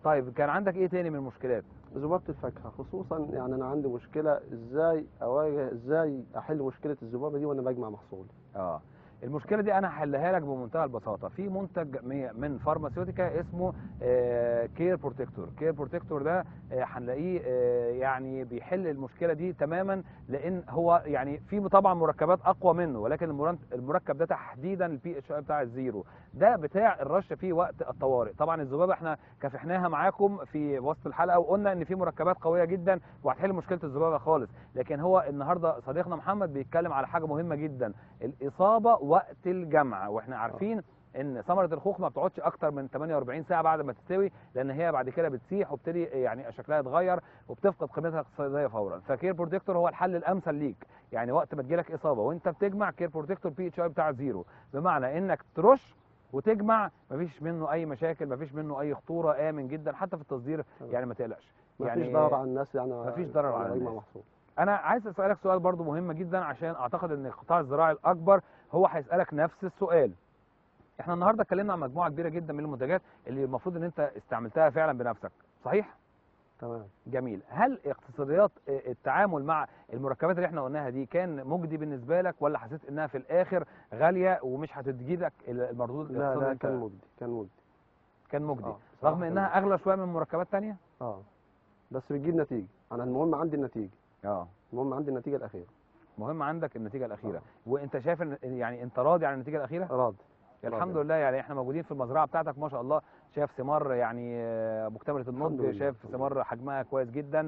طيب كان عندك ايه تاني من المشكلات ذبابه الفاكهه خصوصا يعني انا عندي مشكله ازاي اواجه ازاي احل مشكله الذبابه دي وانا بجمع محصول اه المشكله دي انا هحلها لك بمنتهى البساطه في منتج مي- من فارماسيوتيكا اسمه آه، كير بروتكتور كير بروتكتور ده آه، هنلاقيه آه، يعني بيحل المشكله دي تماما لان هو يعني في طبعا مركبات اقوى منه ولكن المرن- المركب ده تحديدا البي اتش اي بتاع الزيرو ده بتاع الرش في وقت الطوارئ طبعا الذبابه احنا كافحناها معاكم في وسط الحلقه وقلنا ان في مركبات قويه جدا وهتحل مشكله الذبابه خالص لكن هو النهارده صديقنا محمد بيتكلم على حاجه مهمه جدا الاصابه وقت الجمع واحنا عارفين ان ثمره الخوخ ما بتقعدش اكتر من 48 ساعه بعد ما تستوي لان هي بعد كده بتسيح وبتدي يعني شكلها يتغير وبتفقد قيمتها الاقتصاديه فورا فكير بروتكتور هو الحل الامثل ليك يعني وقت ما تجيلك اصابه وانت بتجمع كير بروتكتور بي اتش اي بتاع زيرو بمعنى انك ترش وتجمع مفيش منه اي مشاكل مفيش منه اي خطوره امن جدا حتى في التصدير تمام. يعني ما تقلقش مفيش يعني ضرر على الناس يعني مفيش ضرر وأنا على بجمع الناس. محصول انا عايز اسالك سؤال برضو مهم جدا عشان اعتقد ان القطاع الزراعي الاكبر هو هيسالك نفس السؤال احنا النهارده اتكلمنا عن مجموعه كبيره جدا من المنتجات اللي المفروض ان انت استعملتها فعلا بنفسك صحيح تمام جميل هل اقتصاديات التعامل مع المركبات اللي احنا قلناها دي كان مجدي بالنسبه لك ولا حسيت انها في الاخر غاليه ومش هتجيلك المردود لا الاقتصادي لا اللي كان انت- مجدي كان مجدي كان مجدي آه، رغم صراحة انها اغلى شويه من مركبات تانية اه بس بتجيب نتيجه انا المهم عندي النتيجه اه المهم عندي النتيجه الاخيره مهم عندك النتيجه الاخيره آه. وانت شايف ان يعني انت راضي عن النتيجه الاخيره راضي الحمد راضي. لله يعني احنا موجودين في المزرعه بتاعتك ما شاء الله شايف ثمار يعني آه، مكتمله الحمد النضج لله، شايف الحمد ثمار حجمها كويس جدا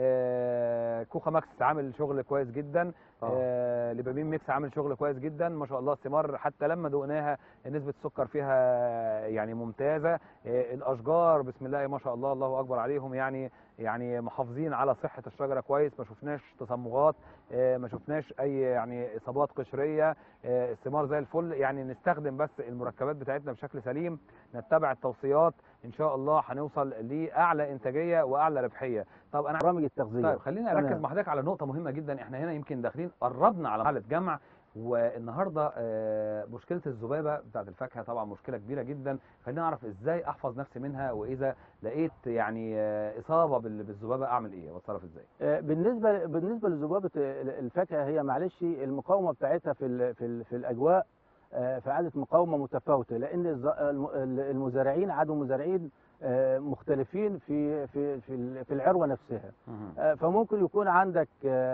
آه، كوخا ماكس عامل شغل كويس جدا اه آه، لبابين ميكس عامل شغل كويس جدا ما شاء الله الثمار حتى لما دقناها نسبه السكر فيها يعني ممتازه آه، الاشجار بسم الله ما شاء الله الله اكبر عليهم يعني يعني محافظين على صحه الشجره كويس ما شفناش تصمغات آه، ما شفناش اي يعني اصابات قشريه آه، الثمار زي الفل يعني نستخدم بس المركبات بتاعتنا بشكل سليم نتبع التوصيات ان شاء الله هنوصل لاعلى انتاجيه واعلى ربحيه طب انا برامج التغذيه طيب خليني اركز تمام. مع حضرتك على نقطه مهمه جدا احنا هنا يمكن داخلين قربنا على مرحله جمع والنهارده آه، مشكله الذبابه بتاعت الفاكهه طبعا مشكله كبيره جدا خلينا نعرف ازاي احفظ نفسي منها واذا لقيت يعني آه، اصابه بال- بالذبابه اعمل ايه واتصرف ازاي آه، بالنسبه بالنسبه لذبابه ال- الفاكهه هي معلش المقاومه بتاعتها في ال في ال في الاجواء آه، في عاده مقاومه متفاوته لان الز- الم- المزارعين عدد مزارعين آه، مختلفين في في في ال- في العروه نفسها آه، فممكن يكون عندك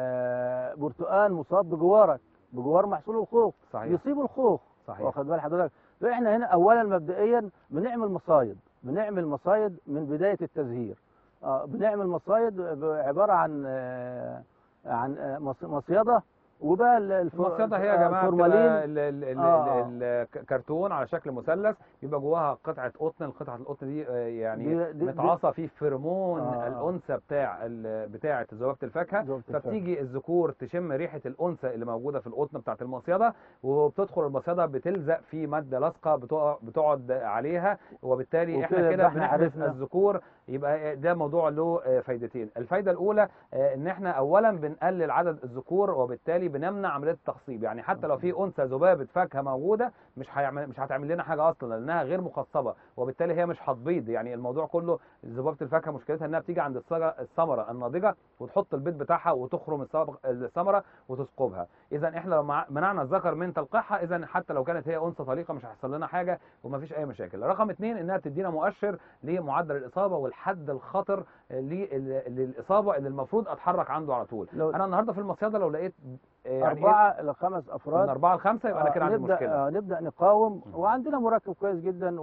آه، برتقال مصاب بجوارك بجوار محصول الخوخ صحيح يصيب الخوخ صحيح واخد بال حضرتك فاحنا هنا اولا مبدئيا بنعمل مصايد بنعمل مصايد من بدايه التزهير اه بنعمل مصايد ب- عباره عن آه عن آه مص- مصيده وبقى ال- الف- المصيده هي يا آه، جماعه بتبقى الفورمالين ال- ال- ال- آه. ال- الكرتون على شكل مثلث بيبقى جواها قطعه قطن القطعه القطن دي آه، يعني دي- دي- متعاصى فيه فيرمون آه. الانثى بتاع ال- بتاعه ذبابه الفاكهه ذبابة الفاكهة. فبتيجي الذكور تشم ريحه الانثى اللي موجوده في القطن بتاعه المصيده وبتدخل المصيده بتلزق في ماده لاصقه بتقع- بتقعد عليها وبالتالي احنا وكده كده يبقى احنا بنحبس عرفنا. الذكور يبقى ده موضوع له آه، فايدتين الفايده الاولى آه، ان احنا اولا بنقلل عدد الذكور وبالتالي بنمنع عمليه التخصيب يعني حتى لو في انثى ذبابه فاكهه موجوده مش هيعمل مش هتعمل لنا حاجه اصلا لانها غير مخصبه وبالتالي هي مش هتبيض يعني الموضوع كله ذبابه الفاكهه مشكلتها انها بتيجي عند الثغرة- الثمره الناضجه وتحط البيض بتاعها وتخرم الصبغ- الثمره وتثقبها اذا احنا لو مع- منعنا الذكر من تلقيحها اذا حتى لو كانت هي انثى طليقه مش هيحصل لنا حاجه ومفيش اي مشاكل رقم اثنين انها بتدينا مؤشر لمعدل الاصابه والحد الخطر لل- للاصابه اللي المفروض اتحرك عنده على طول لو انا النهارده في المصيده لو لقيت آه، يعني إيه؟ اربعه لخمس من افراد أربعة لخمسة يبقى أنا آه، كده عندي نبدأ مشكلة آه نبدا نقاوم مم. وعندنا مركب كويس جدا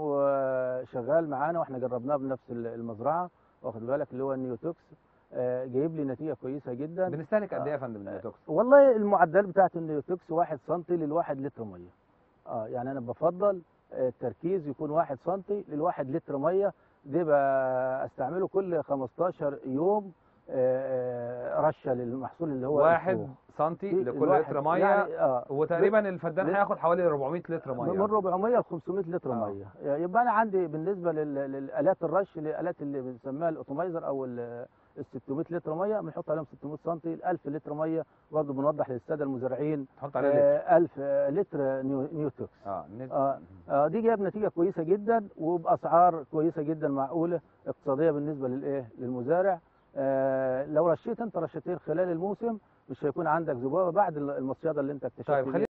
وشغال معانا واحنا جربناه بنفس ال- المزرعه واخد بالك اللي هو النيوتوكس آه جايب لي نتيجه كويسه جدا بنستهلك قد إيه يا فندم النيوتوكس؟ والله المعدل بتاعت النيوتوكس 1 سم للواحد لتر ميه اه يعني انا بفضل آه، التركيز يكون 1 سم للواحد لتر ميه ده بقى استعمله كل 15 يوم آه، آه، رشه للمحصول اللي هو واحد الفوخ. سنتي في لكل الواحد لتر مية يعني اه وتقريبا الفدان ل- هياخد حوالي 400 لتر من مية 400 ل 500 لتر آه. ميه يبقى انا عندي بالنسبه لل- للالات الرش الالات اللي بنسميها الاوتومايزر او ال- ال 600 لتر ميه بنحط عليهم 600 سم ال 1000 لتر ميه برضه بنوضح للساده المزارعين تحط عليه لتر. آه 1000 لتر نيو- نيوتوكس اه نسبة- آه، آه، دي جاب نتيجه كويسه جدا وباسعار كويسه جدا معقوله اقتصاديه بالنسبه للايه للمزارع آه، لو رشيت انت رشتين خلال الموسم مش هيكون عندك ذبابه بعد المصيده اللي انت اكتشفت طيب بيها. خلينا